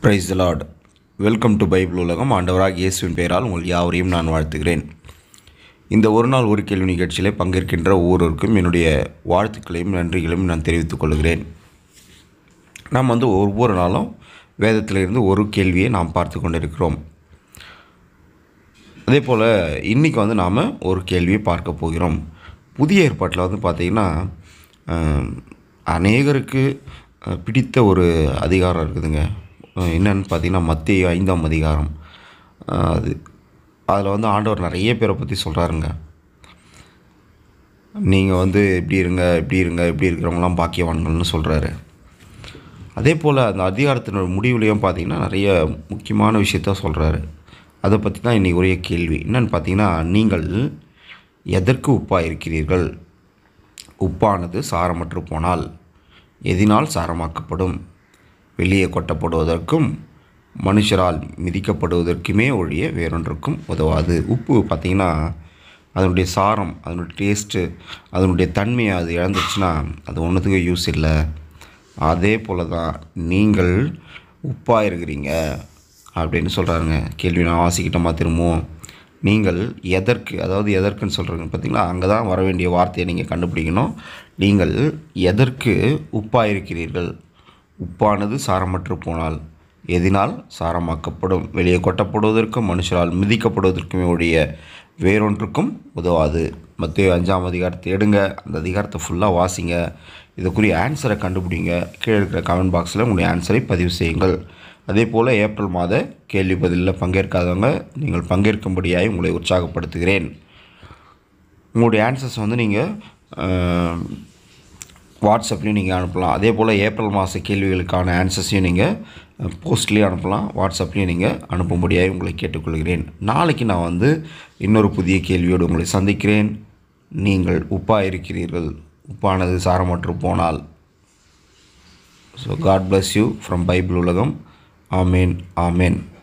price the lord welcome to Bible உலகம் ஆண்டவராக இயேசுவின் பெயரால் உங்கள் யாவரையும் நான் வாழ்த்துகிறேன் இந்த ஒரு நாள் ஒரு கேள்வி நிகழ்ச்சியிலே பங்கேற்கின்ற ஒவ்வொருவருக்கும் என்னுடைய வாழ்த்துக்களையும் நன்றிகளையும் நான் தெரிவித்துக் கொள்கிறேன் நாம் வந்து ஒவ்வொரு நாளும் வேதத்திலிருந்து ஒரு கேள்வியை நாம் பார்த்து கொண்டிருக்கிறோம் அதே போல் இன்றைக்கி வந்து நாம் ஒரு கேள்வியை பார்க்க போகிறோம் புதிய ஏற்பாட்டில் வந்து பார்த்திங்கன்னா அஹ், அநேகருக்கு அஹ், பிடித்த ஒரு அதிகாரம் இருக்குதுங்க அஹ், என்னன்னு பார்த்தீங்கன்னா மத்திய ஐந்தாம் அதிகாரம் அஹ், அது அதில் வந்து ஆண்டவர் நிறைய பேரை பற்றி சொல்கிறாருங்க நீங்கள் வந்து இப்படி இருங்க இப்படி இருங்க இப்படி இருக்கிறவங்களாம் பாக்கியவான்கள்னு சொல்கிறாரு அதே போல் அந்த அதிகாரத்தினோட முடிவுலையும் பார்த்தீங்கன்னா நிறைய முக்கியமான விஷயத்த சொல்கிறாரு அதை பற்றி தான் இன்றைக்கி ஒரே கேள்வி என்னன்னு பார்த்தீங்கன்னா நீங்கள் எதற்கு உப்பாக இருக்கிறீர்கள் உப்பானது சாரமற்று போனால் எதினால் சாரமாக்கப்படும் வெளியே கொட்டப்படுவதற்கும் மனுஷரால் மிதிக்கப்படுவதற்குமே ஒழிய வேறொன்றுக்கும் உதவாது உப்பு பார்த்திங்கன்னா அதனுடைய சாரம் அதனுடைய டேஸ்ட்டு அதனுடைய தன்மையை அது இழந்துச்சுன்னா அது ஒன்றுத்துக்கு யூஸ் இல்லை அதே போல் தான் நீங்கள் உப்பாக இருக்கிறீங்க அப்படின்னு சொல்கிறாருங்க கேள்வி நான் வாசிக்கிட்டோமா திரும்பவும் நீங்கள் எதற்கு அதாவது எதற்குன்னு சொல்கிறீங்க பார்த்தீங்களா அங்கே தான் வர வேண்டிய வார்த்தையை நீங்கள் கண்டுபிடிக்கணும் நீங்கள் எதற்கு உப்பாக இருக்கிறீர்கள் உப்பானது சாரமற்று போனால் எதினால் சாரமாக்கப்படும் வெளியே கொட்டப்படுவதற்கும் மனுஷரால் மிதிக்கப்படுவதற்குமே ஒழிய வேறொன்றுக்கும் உதவாது மத்திய அஞ்சாம் அதிகாரத்தை எடுங்க அந்த அதிகாரத்தை ஃபுல்லாக வாசிங்க இதுக்குரிய ஆன்சரை கண்டுபிடிங்க கீழே இருக்கிற கமெண்ட் பாக்ஸில் உங்களுடைய ஆன்சரை பதிவு செய்யுங்கள் அதே போல் ஏப்ரல் மாத கேள்வி பதிலில் பங்கேற்காதவங்க நீங்கள் பங்கேற்கும்படியாய் உங்களை உற்சாகப்படுத்துகிறேன் உங்களுடைய ஆன்சர்ஸ் வந்து நீங்கள் வாட்ஸ்அப்லேயும் நீங்கள் அனுப்பலாம் அதே போல் ஏப்ரல் மாத கேள்விகளுக்கான ஆன்சர்ஸையும் நீங்கள் போஸ்ட்லேயும் அனுப்பலாம் வாட்ஸ்அப்லேயும் நீங்கள் அனுப்பும்படியாக உங்களை கேட்டுக்கொள்கிறேன் நாளைக்கு நான் வந்து இன்னொரு புதிய கேள்வியோடு உங்களை சந்திக்கிறேன் நீங்கள் உப்பாக இருக்கிறீர்கள் உப்பானது சாரமற்று போனால் so God bless you from Bible உலகம் ஆமேன் ஆமேன்